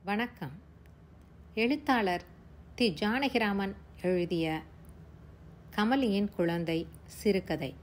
வணக்கம் எழுத்தாளர் தி ஜானகிராமன் எழுதிய கமலியின் குழந்தை சிறுகதை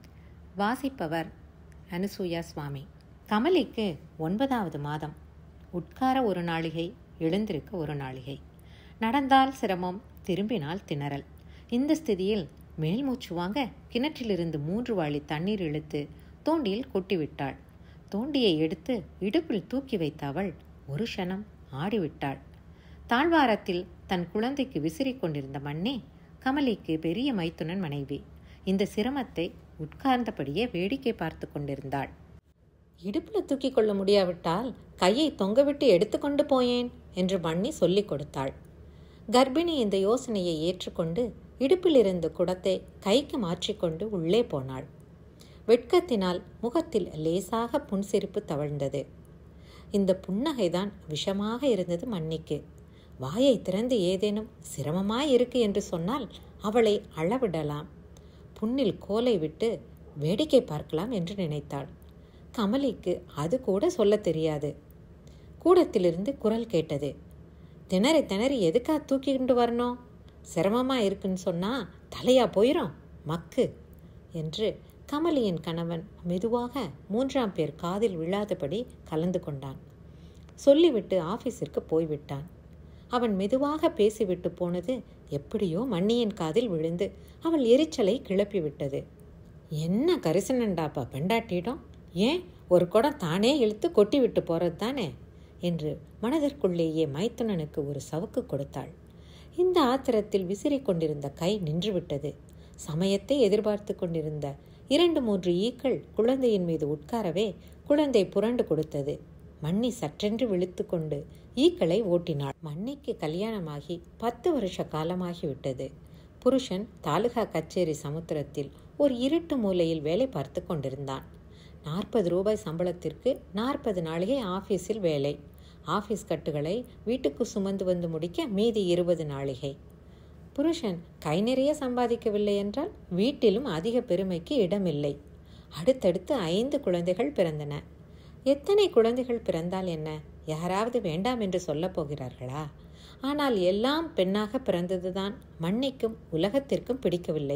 வாசிப்பவர் அனுசூயா சுவாமி கமலிக்கு ஒன்பதாவது மாதம் உட்கார ஒரு நாளிகை எழுந்திருக்க ஒரு நாளிகை நடந்தால் சிரமம் திரும்பினால் திணறல் இந்த ஸ்திதியில் மேல் மூச்சு வாங்க கிணற்றிலிருந்து மூன்று வாளி தண்ணீர் இழுத்து தோண்டியில் கொட்டிவிட்டாள் தோண்டியை எடுத்து இடுப்பில் தூக்கி வைத்த அவள் ஒரு க்ஷணம் ஆடிவிட்டாள் தாழ்வாரத்தில் தன் குழந்தைக்கு விசிறிக் கொண்டிருந்த மண்ணே கமலிக்கு பெரிய மைத்துனன் மனைவி இந்த சிரமத்தை உட்கார்ந்தபடியே வேடிக்கை பார்த்து கொண்டிருந்தாள் இடுப்பில் தூக்கி கொள்ள முடியாவிட்டால் கையை தொங்கவிட்டு எடுத்துக்கொண்டு போயேன் என்று மண்ணி சொல்லிக் கொடுத்தாள் கர்ப்பிணி இந்த யோசனையை ஏற்றுக்கொண்டு இடுப்பில் இருந்த குடத்தை கைக்கு மாற்றிக்கொண்டு உள்ளே போனாள் வெட்கத்தினால் முகத்தில் லேசாக புன்சிரிப்பு தவழ்ந்தது இந்த புன்னகைதான் விஷமாக இருந்தது மன்னிக்கு வாயை திறந்து ஏதேனும் சிரமமாய் இருக்கு என்று சொன்னால் அவளை அளவிடலாம் புண்ணில் கோலை விட்டு வேடிக்கை பார்க்கலாம் என்று நினைத்தாள் கமலிக்கு அது கூட சொல்ல தெரியாது கூடத்திலிருந்து குரல் கேட்டது திணறி திணறி எதுக்கா தூக்கிக்கிண்டு வரணும் சிரமமா இருக்குன்னு சொன்னா தலையா போயிரும் மக்கு என்று கமலியின் கணவன் மெதுவாக மூன்றாம் பேர் காதில் விழாதபடி கலந்து கொண்டான் சொல்லிவிட்டு ஆபீஸிற்கு போய்விட்டான் அவன் மெதுவாக பேசிவிட்டு போனது எப்படியோ மண்ணியின் காதில் விழுந்து அவள் எரிச்சலை கிளப்பிவிட்டது என்ன கரிசனண்டாப்பா பெண்டாட்டிடம் ஏன் ஒரு குடம் தானே இழுத்து கொட்டி விட்டு போறது தானே என்று மனதிற்குள்ளேயே மைத்துனனுக்கு ஒரு சவுக்கு கொடுத்தாள் இந்த ஆத்திரத்தில் விசிறிக் கொண்டிருந்த கை நின்றுவிட்டது சமயத்தை எதிர்பார்த்து கொண்டிருந்த இரண்டு மூன்று ஈக்கள் குழந்தையின் மீது உட்காரவே குழந்தை புரண்டு கொடுத்தது மண்ணி சற்றென்று விழித்து கொண்டு ஈக்களை ஓட்டினாள் மண்ணிக்கு கல்யாணமாகி பத்து வருஷ காலமாகிவிட்டது புருஷன் தாலுகா கச்சேரி சமுத்திரத்தில் ஒரு இருட்டு மூலையில் வேலை பார்த்து கொண்டிருந்தான் நாற்பது ரூபாய் சம்பளத்திற்கு நாற்பது நாளிகை ஆஃபீஸில் வேலை ஆஃபீஸ் கட்டுகளை வீட்டுக்கு சுமந்து வந்து முடிக்க மீதி இருபது நாளிகை புருஷன் கை நிறைய சம்பாதிக்கவில்லை என்றால் வீட்டிலும் அதிக பெருமைக்கு இடமில்லை அடுத்தடுத்து ஐந்து குழந்தைகள் பிறந்தன எத்தனை குழந்தைகள் பிறந்தால் என்ன யாராவது வேண்டாம் என்று சொல்லப் போகிறார்களா ஆனால் எல்லாம் பெண்ணாக பிறந்ததுதான் மண்ணிக்கும் உலகத்திற்கும் பிடிக்கவில்லை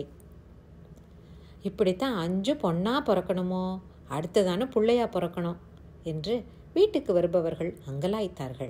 இப்படித்தான் அஞ்சு பொண்ணா பிறக்கணுமோ அடுத்ததான பிள்ளையா பிறக்கணும் என்று வீட்டுக்கு வருபவர்கள் அங்கலாய்த்தார்கள்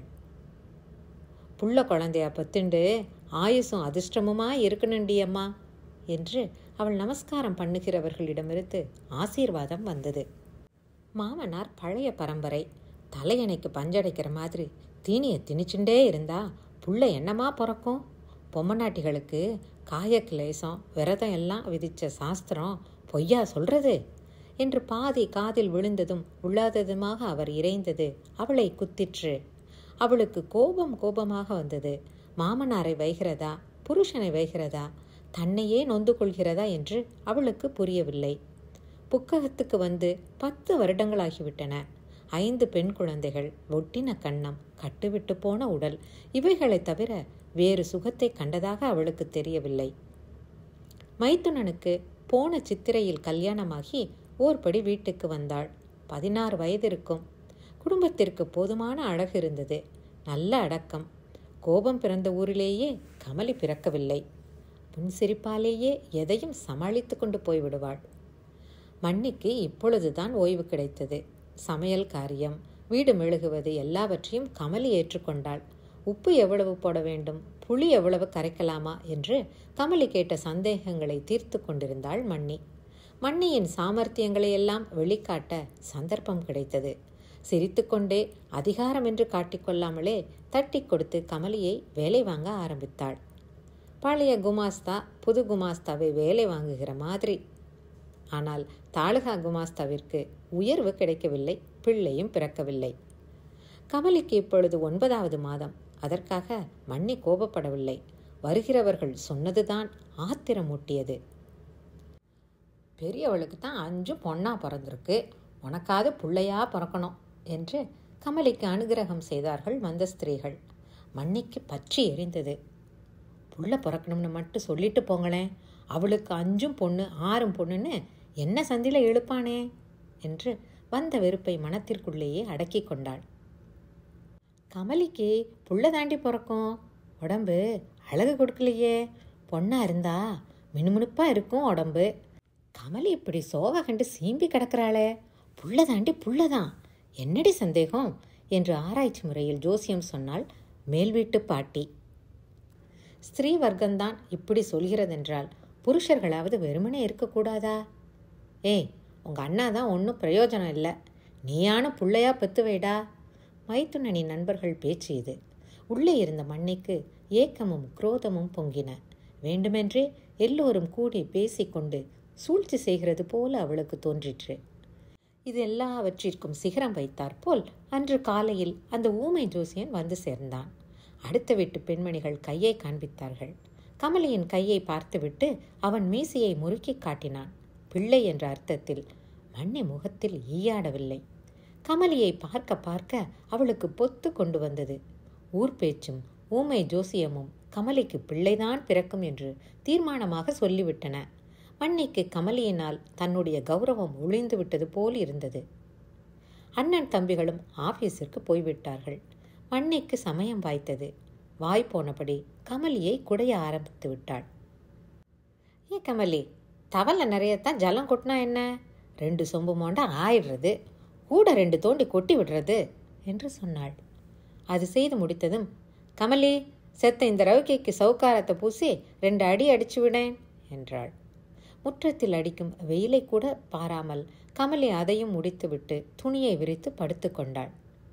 புள்ள குழந்தையா பத்துண்டு ஆயுசும் அதிர்ஷ்டமுமா இருக்கணுண்டி அம்மா என்று அவள் நமஸ்காரம் பண்ணுகிறவர்களிடமிருந்து ஆசீர்வாதம் வந்தது மாமனார் பழைய பரம்பரை தலையணைக்கு பஞ்சடைக்கிற மாதிரி தீனியை திணிச்சுண்டே இருந்தா புள்ள என்னமா பிறக்கும் பொம்மநாட்டிகளுக்கு காயக்கிலேசம் விரதம் எல்லாம் விதிச்ச சாஸ்திரம் பொய்யா சொல்றது என்று பாதி காதில் விழுந்ததும் உள்ளாததுமாக அவர் இறைந்தது அவளை குத்திற்று அவளுக்கு கோபம் கோபமாக வந்தது மாமனாரை வைகிறதா புருஷனை வைகிறதா தன்னையே நொந்து கொள்கிறதா என்று அவளுக்கு புரியவில்லை புக்ககத்துக்கு வந்து பத்து வருடங்களாகிவிட்டன ஐந்து பெண் குழந்தைகள் ஒட்டின கண்ணம் கட்டுவிட்டு போன உடல் இவைகளை தவிர வேறு சுகத்தை கண்டதாக அவளுக்கு தெரியவில்லை மைத்துனனுக்கு போன சித்திரையில் கல்யாணமாகி ஓர்படி வீட்டுக்கு வந்தாள் பதினாறு வயது இருக்கும் குடும்பத்திற்கு போதுமான அழகு இருந்தது நல்ல அடக்கம் கோபம் பிறந்த ஊரிலேயே கமலி பிறக்கவில்லை புன்சிரிப்பாலேயே எதையும் சமாளித்து கொண்டு போய்விடுவாள் மண்ணிக்கு இப்பொழுதுதான் ஓய்வு கிடைத்தது சமையல் காரியம் வீடு மெழுகுவது எல்லாவற்றையும் கமலி ஏற்றுக்கொண்டாள் உப்பு எவ்வளவு போட வேண்டும் புளி எவ்வளவு கரைக்கலாமா என்று கமலி கேட்ட சந்தேகங்களை தீர்த்து கொண்டிருந்தாள் மண்ணி மண்ணியின் சாமர்த்தியங்களை எல்லாம் வெளிக்காட்ட சந்தர்ப்பம் கிடைத்தது சிரித்துக்கொண்டே அதிகாரம் என்று காட்டிக்கொள்ளாமலே தட்டி கொடுத்து கமலியை வேலை வாங்க ஆரம்பித்தாள் பழைய குமாஸ்தா புது குமாஸ்தாவை வேலை வாங்குகிற மாதிரி ஆனால் தாலுகா குமாஸ்தாவிற்கு உயர்வு கிடைக்கவில்லை பிள்ளையும் பிறக்கவில்லை கமலிக்கு இப்பொழுது ஒன்பதாவது மாதம் அதற்காக மண்ணி கோபப்படவில்லை வருகிறவர்கள் சொன்னதுதான் ஆத்திரமூட்டியது பெரியவளுக்கு தான் அஞ்சு பொண்ணா பிறந்திருக்கு உனக்காவது பிள்ளையா பிறக்கணும் என்று கமலிக்கு அனுகிரகம் செய்தார்கள் மந்த ஸ்திரீகள் மண்ணிக்கு பற்றி எரிந்தது புள்ள பிறக்கணும்னு மட்டும் சொல்லிட்டு போங்களேன் அவளுக்கு அஞ்சும் பொண்ணு ஆறும் பொண்ணுன்னு என்ன சந்தில இழுப்பானே என்று வந்த வெறுப்பை மனத்திற்குள்ளேயே அடக்கி கொண்டாள் கமலிக்கு புள்ள தாண்டி பிறக்கும் உடம்பு அழகு கொடுக்கலையே பொண்ணா இருந்தா மினுமினுப்பாக இருக்கும் உடம்பு கமலி இப்படி சோகை கண்டு சீம்பி கிடக்கிறாளே புள்ள தாண்டி புள்ளதான் என்னடி சந்தேகம் என்று ஆராய்ச்சி முறையில் ஜோசியம் சொன்னால் மேல் வீட்டு பாட்டி ஸ்திரீ வர்க்கம்தான் இப்படி சொல்கிறதென்றால் புருஷர்களாவது வெறுமனே இருக்கக்கூடாதா ஏய் உங்கள் அண்ணா தான் ஒன்றும் பிரயோஜனம் இல்லை நீயான புள்ளையா பெத்து வைடா மைத்துனனி நண்பர்கள் பேச்சு இது உள்ளே இருந்த மண்ணிக்கு ஏக்கமும் குரோதமும் பொங்கின வேண்டுமென்றே எல்லோரும் கூடி பேசிக்கொண்டு சூழ்ச்சி செய்கிறது போல அவளுக்கு தோன்றிற்று இது எல்லாவற்றிற்கும் சிகரம் வைத்தார் போல் அன்று காலையில் அந்த ஊமை ஜோசியன் வந்து சேர்ந்தான் அடுத்த வீட்டு பெண்மணிகள் கையை காண்பித்தார்கள் கமலியின் கையை பார்த்துவிட்டு அவன் மீசையை முறுக்கி காட்டினான் பிள்ளை என்ற அர்த்தத்தில் மண்ணி முகத்தில் ஈயாடவில்லை கமலியை பார்க்க பார்க்க அவளுக்கு பொத்து கொண்டு வந்தது ஊர் பேச்சும் ஊமை ஜோசியமும் கமலிக்கு பிள்ளைதான் பிறக்கும் என்று தீர்மானமாக சொல்லிவிட்டன மன்னிக்கு கமலியினால் தன்னுடைய கௌரவம் ஒளிந்து விட்டது போல் இருந்தது அண்ணன் தம்பிகளும் ஆபீஸிற்கு போய்விட்டார்கள் மண்ணிக்கு சமயம் வாய்த்தது வாய் போனபடி கமலியை குடைய ஆரம்பித்து விட்டாள் ஏ கமலி தவல்ல நிறையத்தான் ஜலம் கொட்டினா என்ன ரெண்டு சொம்பு மோண்டா ஆயிடுறது கூட ரெண்டு தோண்டி கொட்டி விடுறது என்று சொன்னாள் அது செய்து முடித்ததும் கமலி செத்த இந்த ரவுக்கைக்கு சவுக்காரத்தை பூசி ரெண்டு அடி அடிச்சு விடேன் என்றாள் முற்றத்தில் அடிக்கும் வெயிலை கூட பாராமல் கமலி அதையும் முடித்துவிட்டு துணியை விரித்து படுத்து கொண்டாள்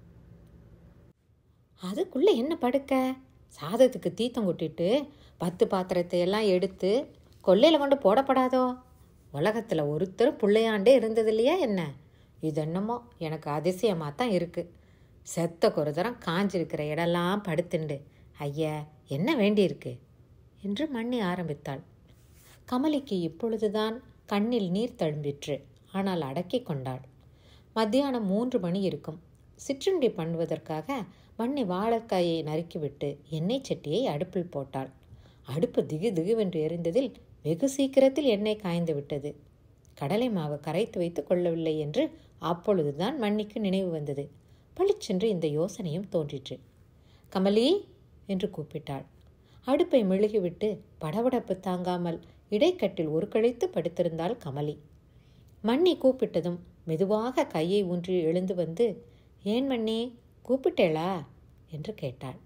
அதுக்குள்ள என்ன படுக்க சாதத்துக்கு தீத்தம் கொட்டிட்டு பத்து பாத்திரத்தை எல்லாம் எடுத்து கொல்லையில் கொண்டு போடப்படாதோ உலகத்தில் ஒருத்தர் பிள்ளையாண்டே இருந்தது இல்லையா என்ன இது என்னமோ எனக்கு அதிசயமாக தான் இருக்குது செத்த குருதரம் காஞ்சிருக்கிற இடம்லாம் படுத்துண்டு ஐயா என்ன வேண்டியிருக்கு என்று மண்ணி ஆரம்பித்தாள் கமலிக்கு இப்பொழுதுதான் கண்ணில் நீர் தழும்பிற்று ஆனால் அடக்கி கொண்டாள் மத்தியானம் மூன்று மணி இருக்கும் சிற்றுண்டி பண்ணுவதற்காக மண்ணி வாழைக்காயை நறுக்கிவிட்டு எண்ணெய் சட்டியை அடுப்பில் போட்டாள் அடுப்பு திகு திகுவென்று எரிந்ததில் வெகு சீக்கிரத்தில் எண்ணெய் காய்ந்து விட்டது கடலை மாவு கரைத்து வைத்து கொள்ளவில்லை என்று அப்பொழுதுதான் மண்ணிக்கு நினைவு வந்தது பளிச்சென்று இந்த யோசனையும் தோன்றிற்று கமலி என்று கூப்பிட்டாள் அடுப்பை மெழுகிவிட்டு படபடப்பு தாங்காமல் இடைக்கட்டில் ஒரு கழித்து படுத்திருந்தாள் கமலி மண்ணி கூப்பிட்டதும் மெதுவாக கையை ஊன்றி எழுந்து வந்து ஏன் மண்ணி கூப்பிட்டேளா என்று கேட்டாள்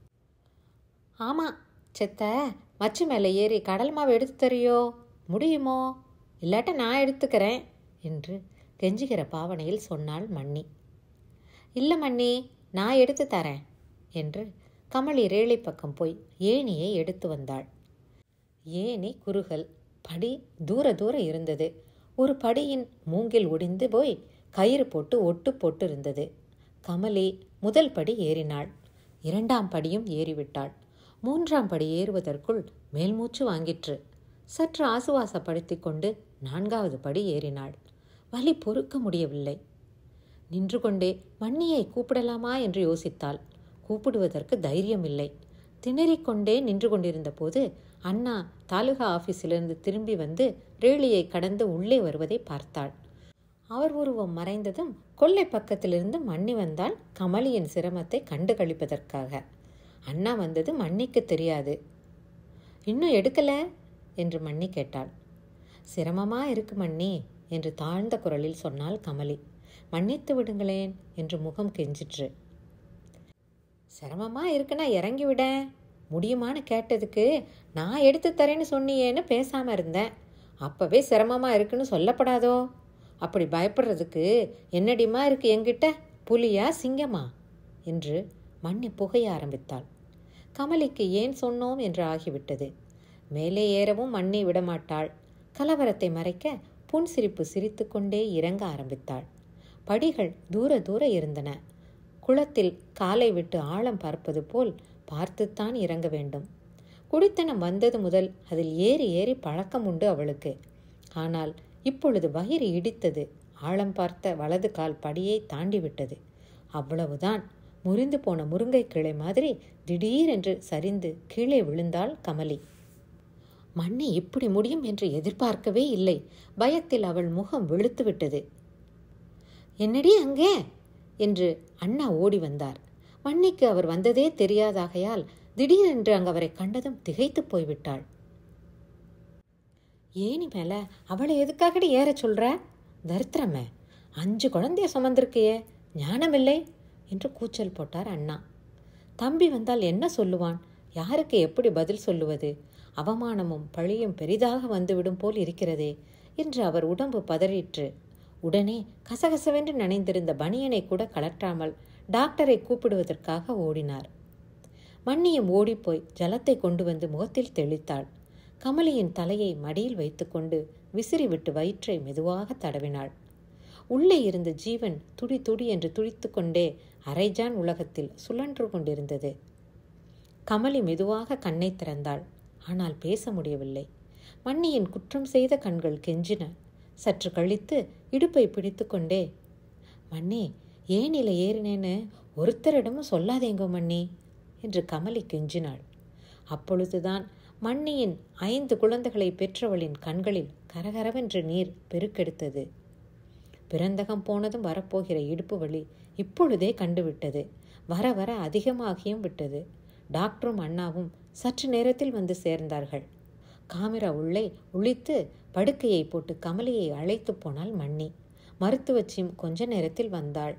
ஆமாம் செத்த மச்சு மேலே ஏறி கடல் மாவு எடுத்து தரியோ முடியுமோ இல்லாட்ட நான் எடுத்துக்கிறேன் என்று கெஞ்சுகிற பாவனையில் சொன்னாள் மண்ணி இல்லை மண்ணி நான் எடுத்து தரேன் என்று கமலி ரேளை பக்கம் போய் ஏணியை எடுத்து வந்தாள் ஏணி குறுகல் படி தூர தூர இருந்தது ஒரு படியின் மூங்கில் ஒடிந்து போய் கயிறு போட்டு ஒட்டு போட்டு இருந்தது கமலி முதல் படி ஏறினாள் இரண்டாம் படியும் ஏறிவிட்டாள் மூன்றாம் படி ஏறுவதற்குள் மேல்மூச்சு வாங்கிற்று சற்று ஆசுவாசப்படுத்தி கொண்டு நான்காவது படி ஏறினாள் வலி பொறுக்க முடியவில்லை நின்று கொண்டே மண்ணியை கூப்பிடலாமா என்று யோசித்தாள் கூப்பிடுவதற்கு தைரியம் இல்லை திணறிக்கொண்டே நின்று கொண்டிருந்த போது அண்ணா தாலுகா ஆஃபீஸிலிருந்து திரும்பி வந்து ரேளியை கடந்து உள்ளே வருவதை பார்த்தாள் அவர் உருவம் மறைந்ததும் கொல்லை பக்கத்திலிருந்து மண்ணி வந்தால் கமலியின் சிரமத்தை கண்டு கழிப்பதற்காக அண்ணா வந்தது மண்ணிக்கு தெரியாது இன்னும் எடுக்கல என்று மண்ணி கேட்டாள் சிரமமா இருக்கு மண்ணி என்று தாழ்ந்த குரலில் சொன்னாள் கமலி மன்னித்து விடுங்களேன் என்று முகம் கெஞ்சிற்று சிரமமா இருக்குன்னா இறங்கி விட முடியுமான்னு கேட்டதுக்கு நான் எடுத்து தரேன்னு சொன்னியேன்னு பேசாமல் இருந்தேன் அப்போவே சிரமமாக இருக்குன்னு சொல்லப்படாதோ அப்படி பயப்படுறதுக்கு என்னடிமா இருக்கு என்கிட்ட புலியா சிங்கமா என்று மண்ணி புகைய ஆரம்பித்தாள் கமலிக்கு ஏன் சொன்னோம் என்று ஆகிவிட்டது மேலே ஏறவும் மண்ணி விடமாட்டாள் கலவரத்தை மறைக்க புன்சிரிப்பு சிரித்துக்கொண்டே இறங்க ஆரம்பித்தாள் படிகள் தூர தூர இருந்தன குளத்தில் காலை விட்டு ஆழம் பார்ப்பது போல் பார்த்துத்தான் இறங்க வேண்டும் குடித்தனம் வந்தது முதல் அதில் ஏறி ஏறி பழக்கம் உண்டு அவளுக்கு ஆனால் இப்பொழுது வயிறு இடித்தது ஆழம் பார்த்த வலது கால் படியை தாண்டி விட்டது அவ்வளவுதான் முறிந்து போன முருங்கை கிளை மாதிரி திடீரென்று சரிந்து கீழே விழுந்தாள் கமலி மண்ணி இப்படி முடியும் என்று எதிர்பார்க்கவே இல்லை பயத்தில் அவள் முகம் வெளுத்து விட்டது என்னடி அங்கே என்று அண்ணா ஓடி வந்தார் மன்னிக்கு அவர் வந்ததே தெரியாதாகையால் திடீரென்று அங்கு அவரை கண்டதும் திகைத்து போய்விட்டாள் ஏனி மேல அவளை எதுக்காகடி ஏற சொல்ற தரித்திரமே அஞ்சு குழந்தைய சுமந்திருக்கையே ஞானமில்லை என்று கூச்சல் போட்டார் அண்ணா தம்பி வந்தால் என்ன சொல்லுவான் யாருக்கு எப்படி பதில் சொல்லுவது அவமானமும் பழியும் பெரிதாக வந்துவிடும் போல் இருக்கிறதே என்று அவர் உடம்பு பதறிற்று உடனே கசகசவென்று நனைந்திருந்த பனியனை கூட கலற்றாமல் டாக்டரை கூப்பிடுவதற்காக ஓடினார் மன்னியும் ஓடிப்போய் ஜலத்தை கொண்டு வந்து முகத்தில் தெளித்தாள் கமலியின் தலையை மடியில் வைத்துக்கொண்டு விசிறிவிட்டு வயிற்றை மெதுவாக தடவினாள் உள்ளே இருந்த ஜீவன் துடி துடி என்று துடித்து கொண்டே அரைஜான் உலகத்தில் சுழன்று கொண்டிருந்தது கமலி மெதுவாக கண்ணை திறந்தாள் ஆனால் பேச முடியவில்லை மன்னியின் குற்றம் செய்த கண்கள் கெஞ்சின சற்று கழித்து இடுப்பை பிடித்து கொண்டே மன்னி ஏன் இல்லை ஏறினேன்னு ஒருத்தரிடமும் சொல்லாதேங்கோ மன்னி என்று கமலி கெஞ்சினாள் அப்பொழுதுதான் மன்னியின் ஐந்து குழந்தைகளை பெற்றவளின் கண்களில் கரகரவென்று நீர் பெருக்கெடுத்தது பிறந்தகம் போனதும் வரப்போகிற இடுப்பு வலி இப்பொழுதே கண்டுவிட்டது வர வர அதிகமாகியும் விட்டது டாக்டரும் அண்ணாவும் சற்று நேரத்தில் வந்து சேர்ந்தார்கள் காமிரா உள்ளே உளித்து படுக்கையை போட்டு கமலியை அழைத்து போனாள் மன்னி மருத்துவச்சியும் கொஞ்ச நேரத்தில் வந்தாள்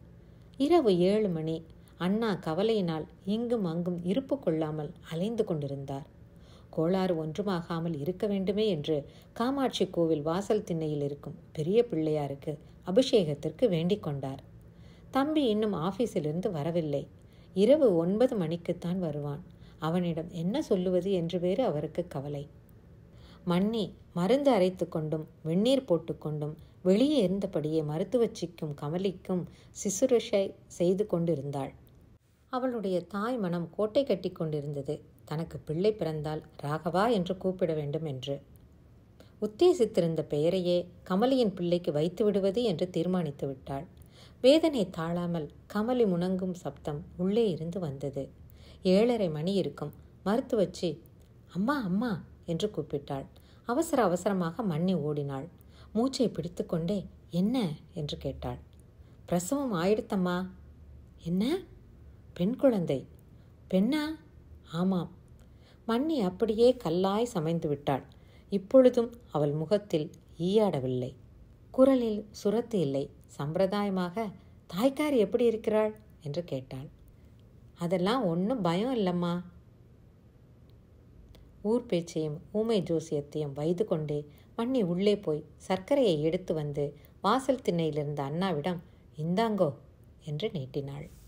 இரவு ஏழு மணி அண்ணா கவலையினால் இங்கும் அங்கும் இருப்பு கொள்ளாமல் அலைந்து கொண்டிருந்தார் கோளாறு ஒன்றுமாகாமல் இருக்க வேண்டுமே என்று காமாட்சி கோவில் வாசல் திண்ணையில் இருக்கும் பெரிய பிள்ளையாருக்கு அபிஷேகத்திற்கு வேண்டிக் கொண்டார் தம்பி இன்னும் ஆபீஸிலிருந்து வரவில்லை இரவு ஒன்பது மணிக்குத்தான் வருவான் அவனிடம் என்ன சொல்லுவது என்று வேறு அவருக்கு கவலை மன்னி மருந்து அரைத்து கொண்டும் வெந்நீர் போட்டுக்கொண்டும் வெளியே இருந்தபடியே மருத்துவச்சிக்கும் கமலிக்கும் சிசுருஷை செய்து கொண்டிருந்தாள் அவளுடைய தாய் மனம் கோட்டை கட்டி கொண்டிருந்தது தனக்கு பிள்ளை பிறந்தால் ராகவா என்று கூப்பிட வேண்டும் என்று உத்தேசித்திருந்த பெயரையே கமலியின் பிள்ளைக்கு வைத்து விடுவது என்று தீர்மானித்து விட்டாள் வேதனை தாழாமல் கமலி முணங்கும் சப்தம் உள்ளே இருந்து வந்தது ஏழரை மணி இருக்கும் மருத்துவச்சி அம்மா அம்மா என்று கூப்பிட்டாள் அவசர அவசரமாக மண்ணி ஓடினாள் மூச்சை பிடித்துக்கொண்டே என்ன என்று கேட்டாள் பிரசவம் ஆயிடுத்தம்மா என்ன பெண் குழந்தை பெண்ணா ஆமாம் மன்னி அப்படியே கல்லாய் சமைந்து விட்டாள் இப்பொழுதும் அவள் முகத்தில் ஈயாடவில்லை குரலில் சுரத்து இல்லை சம்பிரதாயமாக தாய்க்காரி எப்படி இருக்கிறாள் என்று கேட்டாள் அதெல்லாம் ஒன்றும் பயம் இல்லைம்மா ஊர் பேச்சையும் ஊமை ஜோசியத்தையும் வைது கொண்டே மண்ணி உள்ளே போய் சர்க்கரையை எடுத்து வந்து வாசல் திண்ணையிலிருந்த அண்ணாவிடம் இந்தாங்கோ என்று நீட்டினாள்